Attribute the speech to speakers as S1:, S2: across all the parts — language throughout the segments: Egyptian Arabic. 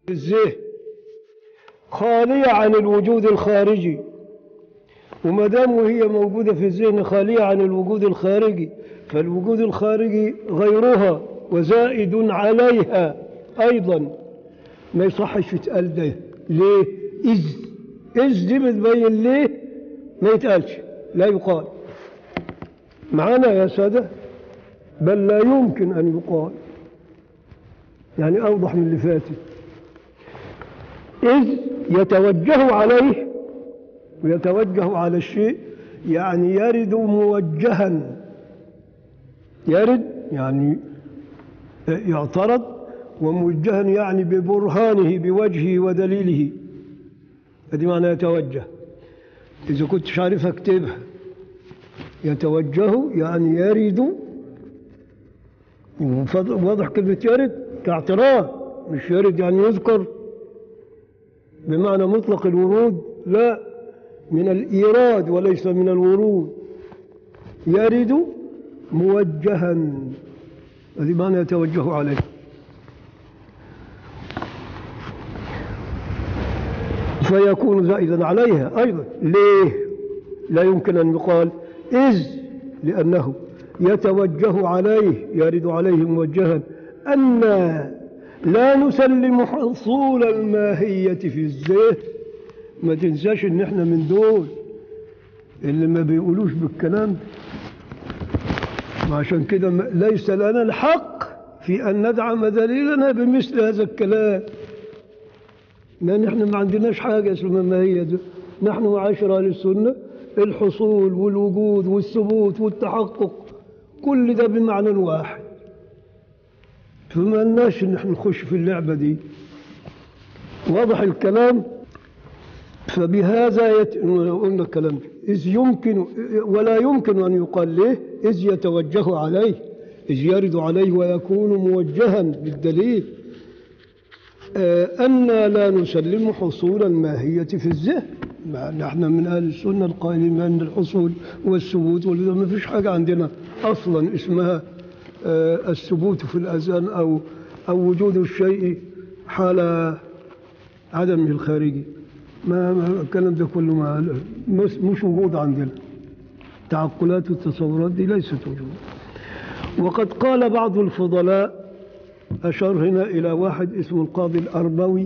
S1: الذهن خالية عن الوجود الخارجي وما دام هي موجودة في الذهن خالية عن الوجود الخارجي فالوجود الخارجي غيرها وزائد عليها أيضا ما يصحش يتقال ده ليه؟ إذ إذ دي بتبين ليه ما يتقالش لا يقال معانا يا سادة بل لا يمكن أن يقال يعني أوضح من اللي فاتت إذ يتوجه عليه ويتوجه على الشيء يعني يرد موجها يرد يعني يعترض وموجها يعني ببرهانه بوجهه ودليله هذه معنى يتوجه إذا كنت عارف اكتبها يتوجه يعني يرد واضح كلمة يرد كاعتراض مش يرد يعني يذكر بمعنى مطلق الورود لا من الإيراد وليس من الورود يرد موجها هذه معنى يتوجه عليه فيكون زائدا عليها أيضا ليه لا يمكن أن يقال إذ لأنه يتوجه عليه يرد عليه موجها أن لا نسلم حصول الماهية في الذهن ما تنساش ان احنا من دول اللي ما بيقولوش بالكلام وعشان كده ليس لنا الحق في ان ندعم دليلنا بمثل هذا الكلام لان احنا ما عندناش حاجه اسمها ما هي ده نحن معاشر اهل السنه الحصول والوجود والثبوت والتحقق كل ده بمعنى واحد فما لناش ان احنا نخش في اللعبه دي واضح الكلام فبهذا يت... قلنا الكلام إذ يمكن ولا يمكن أن يقال له إذ يتوجه عليه إذ يرد عليه ويكون موجها بالدليل آه أن لا نسلم حصول الماهية في الذهن نحن من أهل السنة القائلين بأن الحصول والثبوت ولذا ما فيش حاجة عندنا أصلا اسمها آه الثبوت في الأذهان أو أو وجود الشيء حال عدمه الخارجي ما, ما الكلام ده كله ما مش, مش موجود عندنا التعقلات والتصورات دي ليست موجودة وقد قال بعض الفضلاء أشار هنا إلى واحد اسمه القاضي الأربوي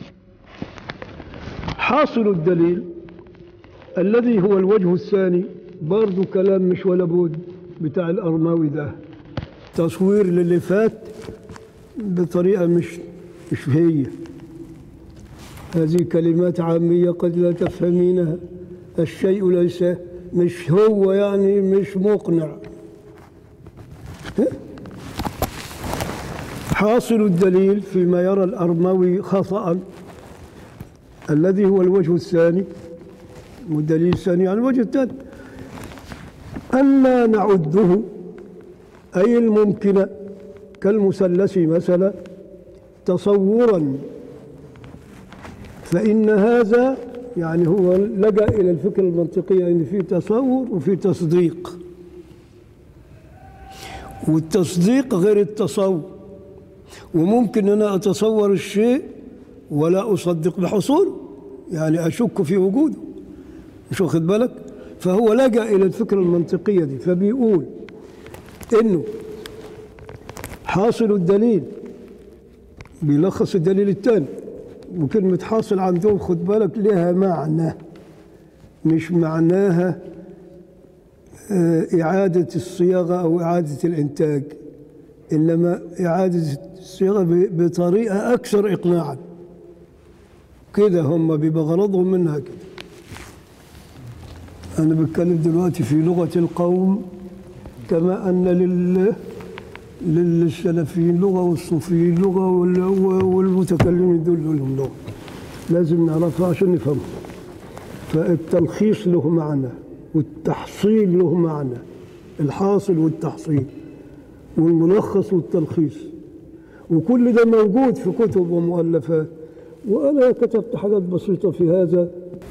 S1: حاصل الدليل الذي هو الوجه الثاني برضو كلام مش ولا بد بتاع الأرماوي ده تصوير للي فات بطريقة مش مش هي هذه كلمات عامية قد لا تفهمينها الشيء ليس مش هو يعني مش مقنع حاصل الدليل فيما يرى الأرموي خطأ الذي هو الوجه الثاني والدليل الثاني يعني الوجه الثاني ألا نعده أي الممكن كالمثلث مثلا تصورا فإن هذا يعني هو لجأ إلى الفكرة المنطقية إن في تصور وفي تصديق والتصديق غير التصور وممكن أنا أتصور الشيء ولا أصدق بحصوله يعني أشك في وجوده مش واخد بالك فهو لجأ إلى الفكرة المنطقية دي فبيقول إنه حاصل الدليل بيلخص الدليل الثاني وكلمة حاصل عندهم خد بالك لها معنى مش معناها إعادة الصياغة أو إعادة الإنتاج إنما إعادة الصياغة بطريقة أكثر إقناعا كده هم بيبقى غرضهم منها كده أنا بتكلم دلوقتي في لغة القوم كما أن لله للسلفيين لغة والصوفيين لغة والمتكلمين دول لهم لغة لازم نعرفها عشان نفهمها فالتلخيص له معنى والتحصيل له معنى الحاصل والتحصيل والملخص والتلخيص وكل ده موجود في كتب ومؤلفات وأنا كتبت حاجات بسيطة في هذا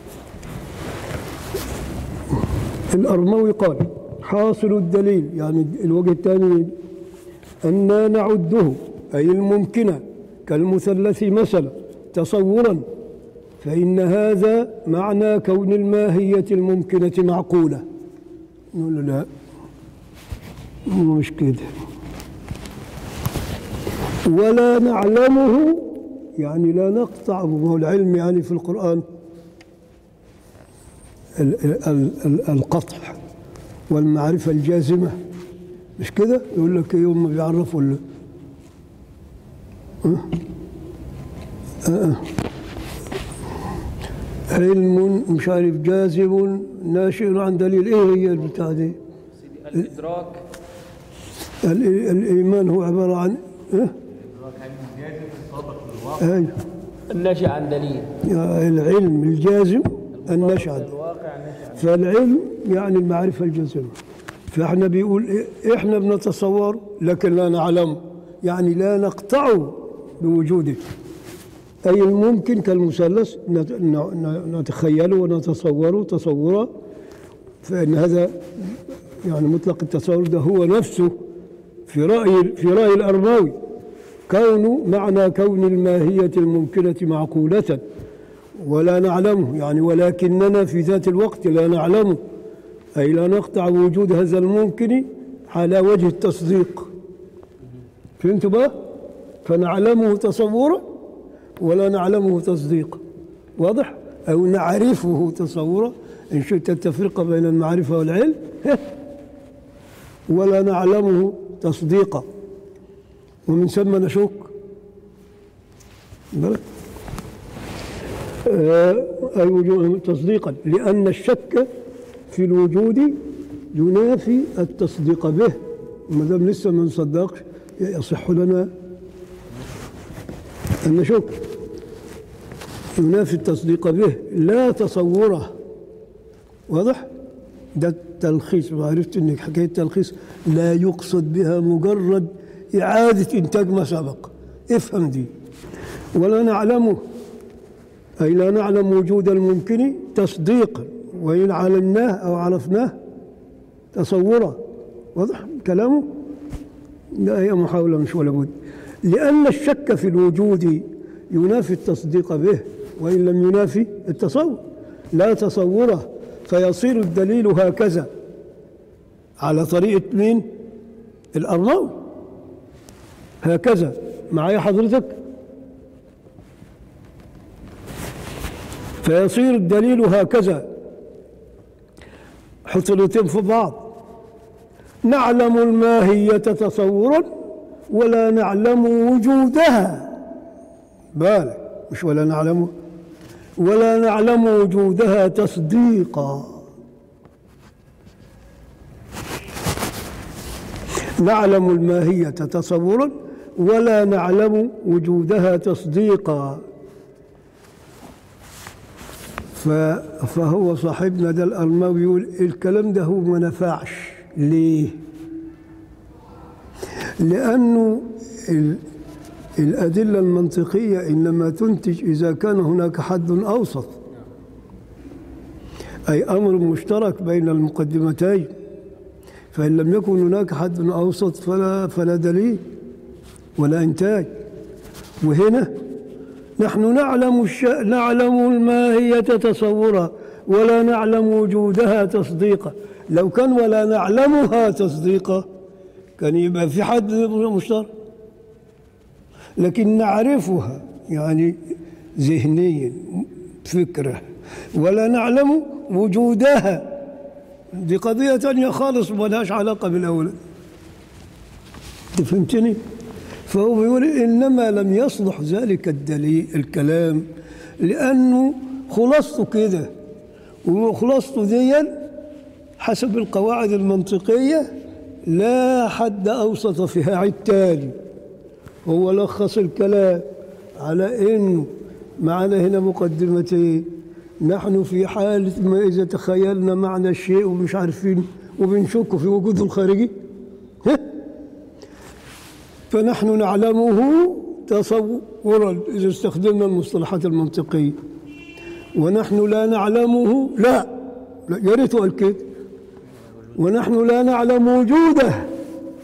S1: الأرموي قال حاصل الدليل يعني الوجه الثاني أن نعده أي الممكنة كالمثلث مثلا تصورا فإن هذا معنى كون الماهية الممكنة معقولة نقول له لا مش كده ولا نعلمه يعني لا نقطع ما هو العلم يعني في القرآن ال- ال- ال- القطع والمعرفة الجازمة مش كده يقول لك يوم ما بيعرفوا ال- ها؟ آه. علم مش عارف جازم ناشئ عن دليل ايه هي البتاع دي
S2: الإدراك
S1: ال- الإيمان هو عبارة عن إيه؟ أيوه
S2: الناشئ عن دليل
S1: يا العلم الجازم النشأ
S2: الواقع نشأ
S1: فالعلم يعني المعرفة الجازمة فاحنا بيقول إيه؟ احنا بنتصور لكن لا نعلم يعني لا نقطع بوجوده أي الممكن كالمثلث نت- ن- ن- نتخيله ونتصوره تصورا فإن هذا يعني مطلق التصور ده هو نفسه في رأي في رأي الأرماوي كون معنى كون الماهية الممكنة معقولة ولا نعلمه يعني ولكننا في ذات الوقت لا نعلمه أي لا نقطع وجود هذا الممكن على وجه التصديق فهمتوا بقى؟ فنعلمه تصورا ولا نعلمه تصديقا واضح؟ أو نعرفه تصورا إن شئت التفرقة بين المعرفة والعلم ولا نعلمه تصديقا ومن ثم نشك بالك؟ آه، أي وجو- تصديقا لأن الشك في الوجود ينافي التصديق به وما دام لسه ما نصدقش يصح لنا أن نشك ينافي التصديق به لا تصوره واضح؟ ده التلخيص وعرفت انك حكايه التلخيص لا يقصد بها مجرد اعاده انتاج ما سبق افهم دي ولا نعلمه اي لا نعلم وجود الممكن تصديقا وان علمناه او عرفناه تصورا واضح كلامه لا هي محاوله مش ولا بد لان الشك في الوجود ينافي التصديق به وان لم ينافي التصور لا تصوره فيصير الدليل هكذا على طريقه مين الارناوي هكذا معايا حضرتك فيصير الدليل هكذا حط اليتين في بعض نعلم الماهية تصورا ولا نعلم وجودها بالك مش ولا نعلم ولا نعلم وجودها تصديقا نعلم الماهية تصورا ولا نعلم وجودها تصديقا ف- فهو صاحبنا ده الأرماوي يقول الكلام ده هو ما نفعش ليه؟ لأنه ال- الأدلة المنطقية إنما تنتج إذا كان هناك حد أوسط أي أمر مشترك بين المقدمتين فإن لم يكن هناك حد أوسط فلا فلا دليل ولا إنتاج وهنا نحن نعلم الش... نعلم الماهية تصورا ولا نعلم وجودها تصديقا لو كان ولا نعلمها تصديقا كان يبقى في حد مشترك لكن نعرفها يعني ذهنيا فكرة ولا نعلم وجودها دي قضية تانية خالص ما لهاش علاقة بالأولى أنت فهمتني؟ فهو بيقول إنما لم يصلح ذلك الدليل الكلام لأنه خلاصته كده وخلاصته دي حسب القواعد المنطقية لا حد أوسط فيها عيد تالي هو لخص الكلام على إنه معنا هنا مقدمتين نحن في حالة ما إذا تخيلنا معنى الشيء ومش عارفين وبنشك في وجوده الخارجي ها؟ فنحن نعلمه تصورا إذا استخدمنا المصطلحات المنطقية ونحن لا نعلمه لا, لا يا ريت قال كده ونحن لا نعلم وجوده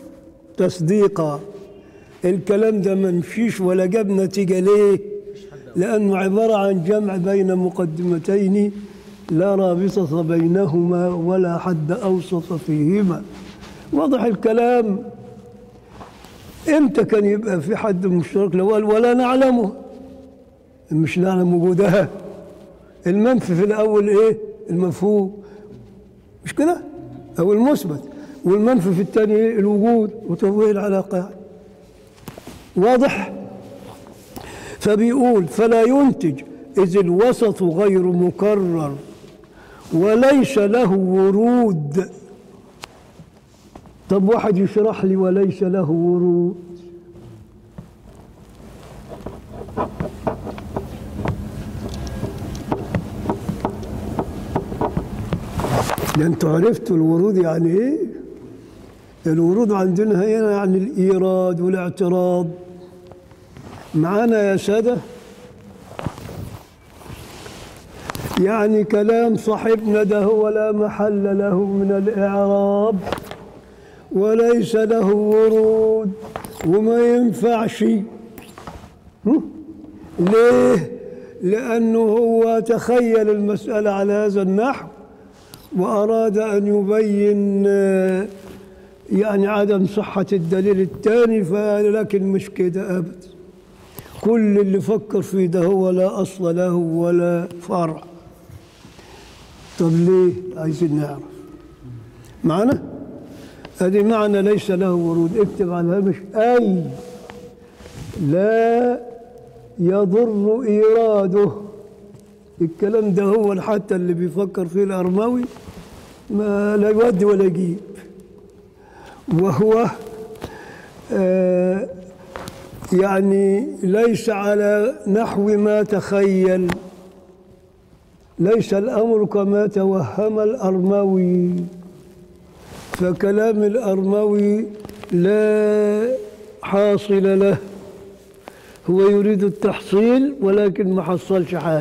S1: تصديقا الكلام ده ما مشيش ولا جاب نتيجة ليه لأنه عبارة عن جمع بين مقدمتين لا رابطة بينهما ولا حد أوسط فيهما واضح الكلام امتى كان يبقى في حد مشترك الأول ولا نعلمه مش نعلم وجودها المنفي في الأول إيه المفهوم مش كده أو المثبت والمنفي في الثاني إيه الوجود وتضويه العلاقة واضح فبيقول فلا ينتج إذ الوسط غير مكرر وليس له ورود طب واحد يشرح لي وليس له ورود ده انتوا عرفتوا الورود يعني ايه الورود عندنا هنا يعني الايراد والاعتراض معانا يا ساده يعني كلام صاحبنا ده هو لا محل له من الاعراب وليس له ورود وما ينفعش هم؟ ليه لانه هو تخيل المساله على هذا النحو وأراد أن يبين آه، يعني عدم صحة الدليل الثاني فقال لكن مش كده أبدا كل اللي فكر فيه ده هو لا أصل له ولا فرع طب ليه عايزين نعرف معنا هذه معنى ليس له ورود اكتب على الهامش أي لا يضر إيراده الكلام ده هو حتى اللي بيفكر فيه الأرماوي ما لا يودي ولا يجيب وهو آه يعني ليس على نحو ما تخيل ليس الأمر كما توهم الأرماوي فكلام الأرماوي لا حاصل له هو يريد التحصيل ولكن ما حصلش حاجه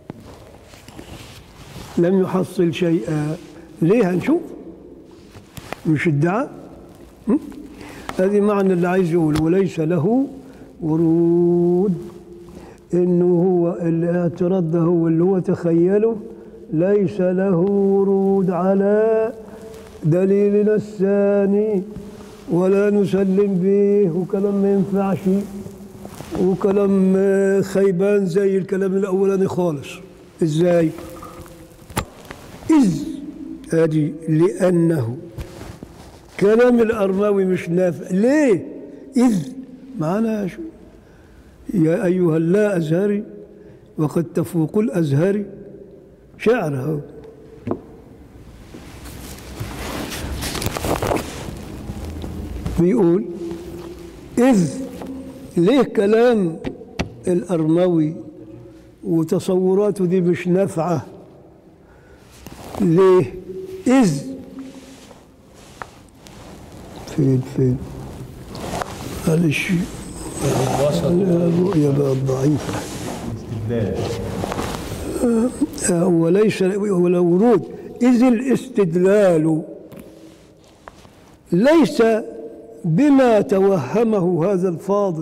S1: لم يحصل شيئا ليه هنشوف مش ادعاء م? هذه معنى اللي عايز يقوله وليس له ورود انه هو الاعتراض ده هو اللي هو تخيله ليس له ورود على دليلنا الثاني ولا نسلم به وكلام ما ينفعش وكلام آه، خيبان زي الكلام الاولاني خالص ازاي إذ أدي لأنه كلام الأرماوي مش نافع ليه إذ معنا شو يا أيها اللا أزهري وقد تفوق الأزهري شعر هو بيقول إذ ليه كلام الأرماوي وتصوراته دي مش نافعه ليه؟ إذ فين فين؟ معلش الرؤية بقت ضعيفة آه، وليس ولا ورود إذ الاستدلال ليس بما توهمه هذا الفاضل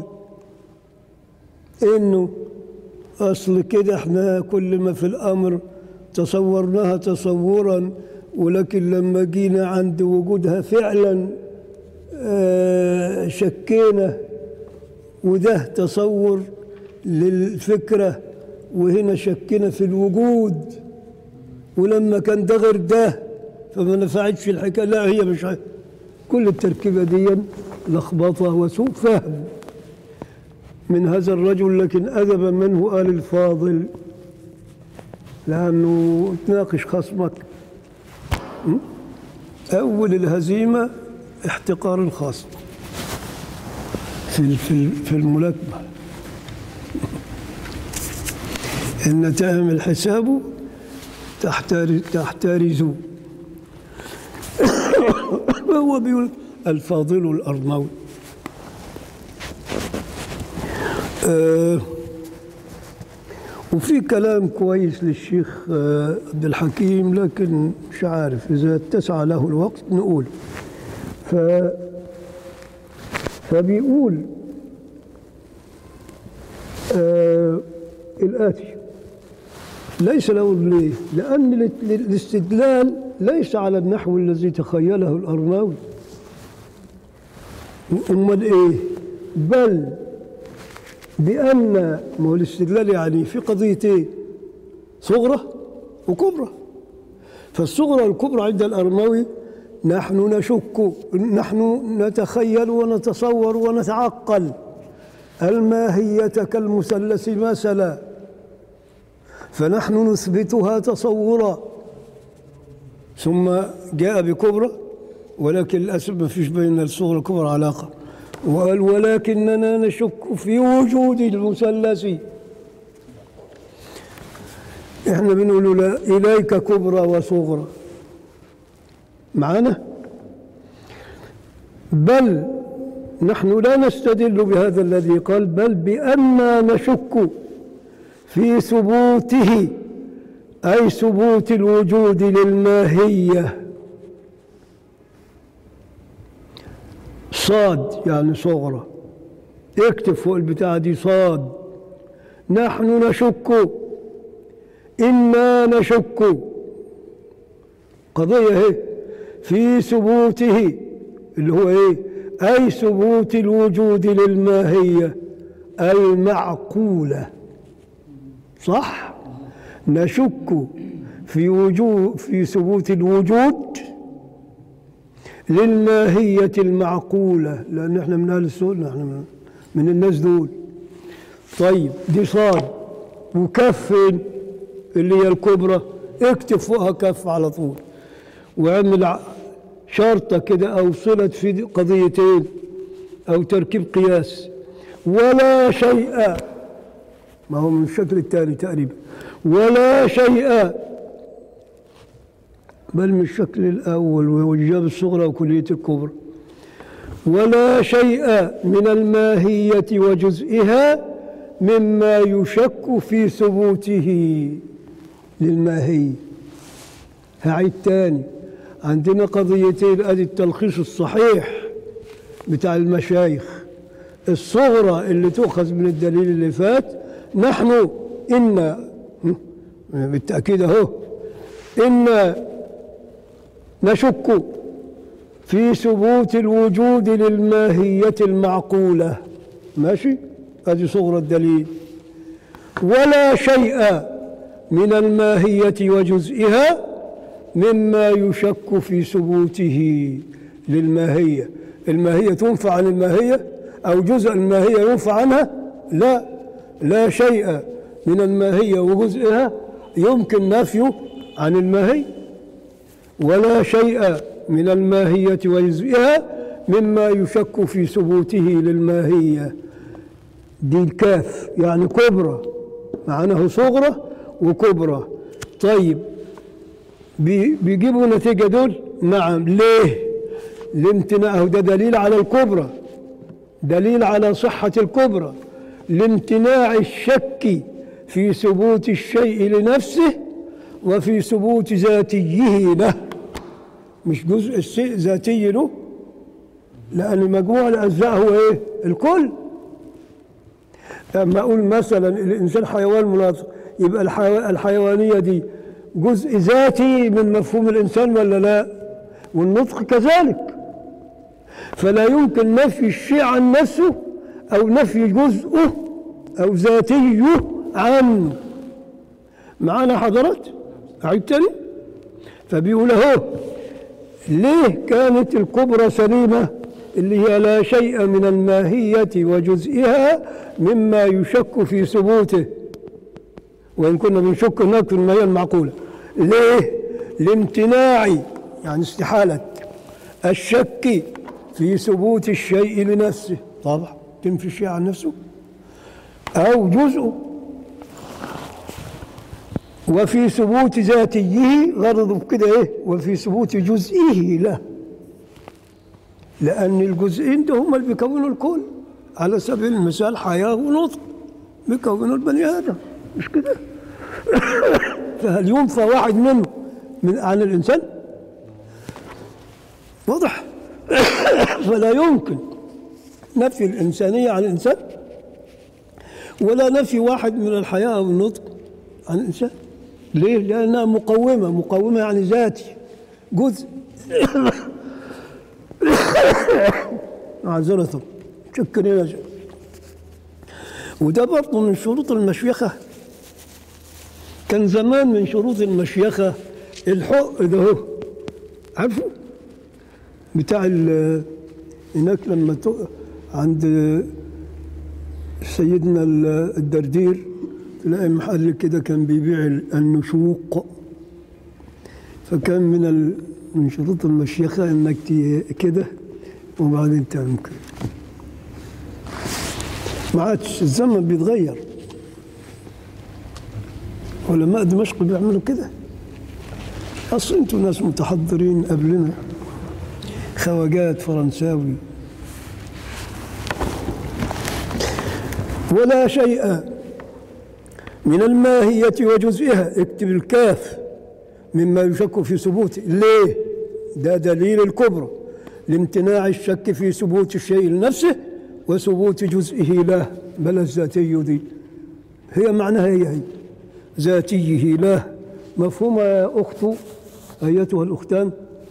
S1: إنه أصل كده إحنا كل ما في الأمر تصورناها تصورا ولكن لما جينا عند وجودها فعلا آه، شكينا وده تصور للفكرة وهنا شكينا في الوجود ولما كان ده غير ده فما نفعتش الحكاية لا هي مش ع- كل التركيبة دي لخبطة وسوء فهم من هذا الرجل لكن أدب منه قال الفاضل لأنه تناقش خصمك م? أول الهزيمة احتقار الخصم في في في الملاكمة إن تعمل حسابه تحتار تحترزوا هو بيقول الفاضل الأرموي آه وفي كلام كويس للشيخ آه، عبد الحكيم لكن مش عارف إذا اتسع له الوقت نقول ف فبيقول آه، الآتي ليس له ليه؟ لأن ال- الاستدلال ليس على النحو الذي تخيله الأرماوي أمال إيه؟ بل بأن ما هو الاستدلال يعني في قضيتين صغرى وكبرى فالصغرى والكبرى عند الأرموي نحن نشك نحن نتخيل ونتصور ونتعقل الماهية كالمثلث مثلا فنحن نثبتها تصورا ثم جاء بكبرى ولكن للأسف ما فيش بين الصغرى والكبرى علاقة وقال ولكننا نشك في وجود المثلث احنا بنقول لا إليك كبرى وصغرى معنا بل نحن لا نستدل بهذا الذي قال بل بأننا نشك في ثبوته أي ثبوت الوجود للماهية صاد يعني صغرى اكتب فوق البتاعة دي صاد نحن نشك إنا نشك قضية اهي في ثبوته اللي هو ايه أي ثبوت الوجود للماهية المعقولة صح نشك في وجود في ثبوت الوجود للماهية المعقولة لأن احنا من أهل السنة احنا من, من الناس دول طيب دي صاد وكف اللي هي الكبرى اكتب فوقها كف على طول واعمل ع- شرطة كده أو صلة في قضيتين أو تركيب قياس ولا شيء ما هو من الشكل الثاني تقريبا ولا شيء بل من الشكل الأول وهو الجاب الصغرى وكلية الكبرى ولا شيء من الماهية وجزئها مما يشك في ثبوته للماهية هعيد تاني عندنا قضيتين ادي التلخيص الصحيح بتاع المشايخ الصغرى اللي تؤخذ من الدليل اللي فات نحن إن بالتأكيد أهو إن نشك في ثبوت الوجود للماهية المعقولة ماشي هذه صغرى الدليل ولا شيء من الماهية وجزئها مما يشك في ثبوته للماهية الماهية تنفع عن الماهية أو جزء الماهية ينفع عنها لا لا شيء من الماهية وجزئها يمكن نفيه عن الماهية ولا شيء من الماهية وجزئها مما يشك في ثبوته للماهية دي الكاف يعني كبرى معناه صغرى وكبرى طيب بي- بيجيبوا نتيجة دول نعم ليه لامتناعه ده دليل على الكبرى دليل على صحة الكبرى لامتناع الشك في ثبوت الشيء لنفسه وفي ثبوت ذاتيه له مش جزء الشيء ذاتي له لأن مجموع الأجزاء هو إيه؟ الكل لما أقول مثلا الإنسان حيوان مناطق يبقى الحيو- الحيوانية دي جزء ذاتي من مفهوم الإنسان ولا لا؟ والنطق كذلك فلا يمكن نفي الشيء عن نفسه أو نفي جزءه أو ذاتيه عنه معانا حضرات أعيد تاني فبيقول أهو ليه كانت الكبرى سليمة اللي هي لا شيء من الماهية وجزئها مما يشك في ثبوته وإن كنا بنشك هناك في الماهية المعقولة ليه؟ لامتناع يعني استحالة الشك في ثبوت الشيء لنفسه طبعا تنفي الشيء عن نفسه أو جزءه وفي ثبوت ذاتيه غرضه كده ايه وفي ثبوت جزئه له لأن الجزئين ده هم اللي بيكونوا الكل على سبيل المثال حياة ونطق بيكونوا البني آدم مش كده فهل ينفى واحد منه من عن الإنسان واضح فلا يمكن نفي الإنسانية عن الإنسان ولا نفي واحد من الحياة أو النطق عن الإنسان ليه؟ لأنها مقومة مقومة يعني ذاتي جزء معذرة شكرا يا شيخ وده برضه من شروط المشيخة كان زمان من شروط المشيخة الحق ده هو عارفه بتاع ال- هناك لما ت- عند سيدنا ال- الدردير تلاقي محل كده كان بيبيع ال- النشوق فكان من ال... من شروط المشيخة انك ت- كده وبعدين تعمل كده ما عادش الزمن بيتغير علماء دمشق بيعملوا كده اصل انتوا ناس متحضرين قبلنا خواجات فرنساوي ولا شيء من الماهية وجزئها اكتب الكاف مما يشك في ثبوته ليه ده دليل الكبرى لامتناع الشك في ثبوت الشيء لنفسه وثبوت جزئه له بل الذاتي دي هي معناها هي هي ذاتيه له مفهوم يا أخت أيتها الأختان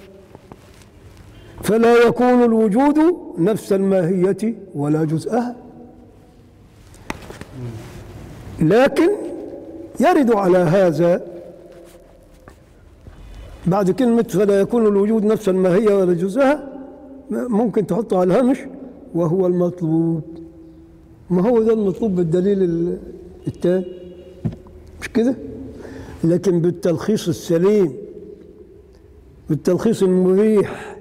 S1: فلا يكون الوجود نفس الماهية ولا جزءها لكن يرد على هذا بعد كلمة فلا يكون الوجود نفس الماهية ولا جزءها ممكن تحطه على الهامش وهو المطلوب ما هو ده المطلوب بالدليل ال- التاني مش كده لكن بالتلخيص السليم بالتلخيص المريح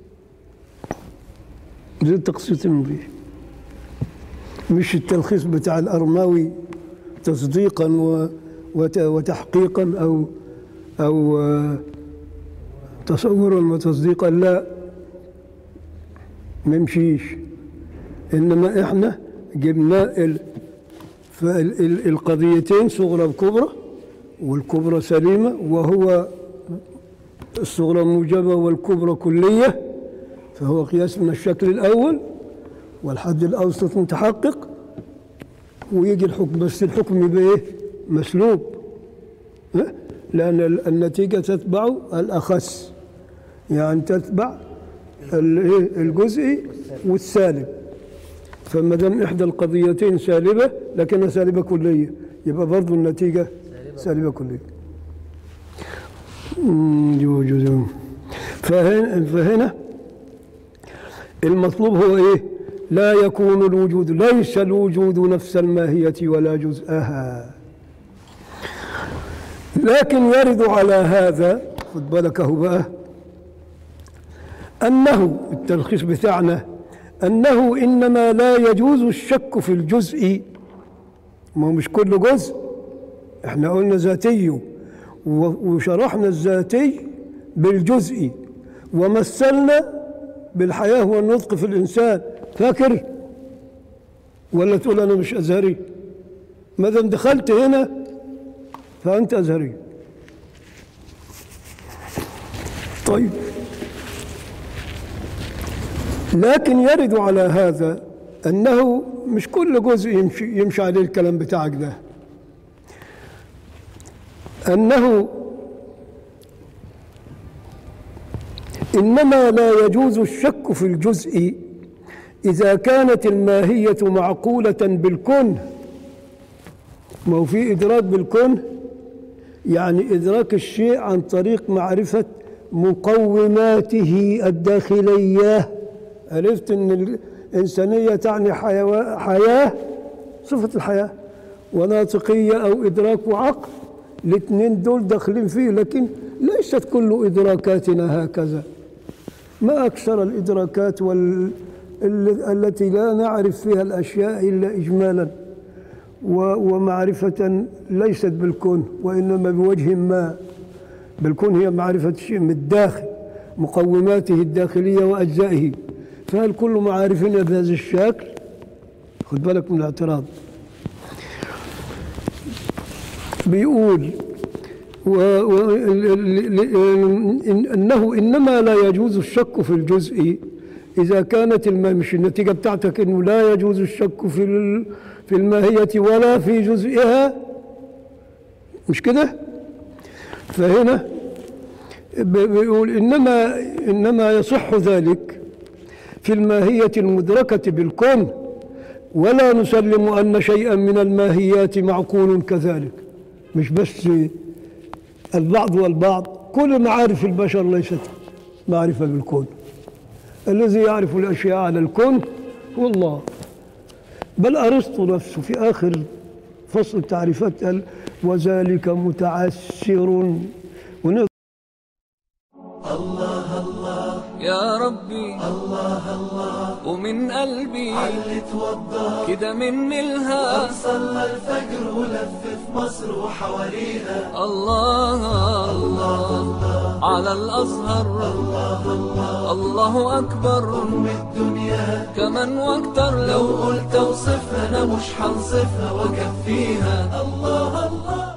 S1: ده التلخيص المريح مش التلخيص بتاع الأرماوي تصديقا و- وت- وتحقيقا أو أو آه، تصورا وتصديقا لا ممشيش إنما إحنا جبنا ال فال- ال- القضيتين صغرى وكبرى والكبرى سليمة وهو الصغرى موجبة والكبرى كلية فهو قياس من الشكل الأول والحد الأوسط متحقق ويجي الحكم بس الحكم يبقى إيه؟ مسلوب ها؟ لأن ال- النتيجة تتبع الأخس يعني تتبع ال- إيه؟ الجزئي والسالب فما دام إحدى القضيتين سالبة لكنها سالبة كلية يبقى برضو النتيجة سالبة كلية مم، جو- جو- جو. فهنا, فهنا المطلوب هو إيه لا يكون الوجود ليس الوجود نفس الماهية ولا جزءها لكن يرد على هذا خد بالك اهو بقى أنه التلخيص بتاعنا أنه إنما لا يجوز الشك في الجزء ما هو مش كل جزء احنا قلنا ذاتي و- وشرحنا الذاتي بالجزء ومثلنا بالحياة والنطق في الإنسان فاكر ولا تقول أنا مش أزهري ما دام دخلت هنا فأنت أزهري طيب لكن يرد على هذا أنه مش كل جزء يمشي, يمشي عليه الكلام بتاعك ده أنه إنما لا يجوز الشك في الجزء إذا كانت الماهية معقولة بالكون ما هو في إدراك بالكون يعني إدراك الشيء عن طريق معرفة مقوماته الداخلية عرفت أن الإنسانية تعني حيوان حياة صفة الحياة وناطقية أو إدراك وعقل الاثنين دول داخلين فيه لكن ليست كل إدراكاتنا هكذا ما أكثر الإدراكات وال... ال- التي لا نعرف فيها الأشياء إلا إجمالا و- ومعرفة ليست بالكون وإنما بوجه ما بالكون هي معرفة شيء من الداخل مقوماته الداخلية وأجزائه فهل كل معارفنا بهذا الشكل خد بالك من الاعتراض بيقول و و ال- ال- ال- إن- أنه إنما لا يجوز الشك في الجزء إذا كانت الم... مش النتيجة بتاعتك إنه لا يجوز الشك في ال... في الماهية ولا في جزئها مش كده؟ فهنا ب- بيقول إنما إنما يصح ذلك في الماهية المدركة بالكون ولا نسلم أن شيئا من الماهيات معقول كذلك مش بس البعض والبعض كل معارف البشر ليست معرفة بالكون الذي يعرف الأشياء على الكون هو الله بل أرسطو نفسه في آخر فصل التعريفات قال وذلك متعسر ونقدر
S3: يا ربي الله الله ومن قلبي
S4: علي توضى
S3: كده من الها
S4: صلى الفجر ولف في مصر وحواليها
S3: الله الله على الأزهر الله أكبر
S4: أم الدنيا
S3: كمان واكتر
S4: لو
S3: لو
S4: قلت اوصفها انا مش هنصفها واكفيها الله الله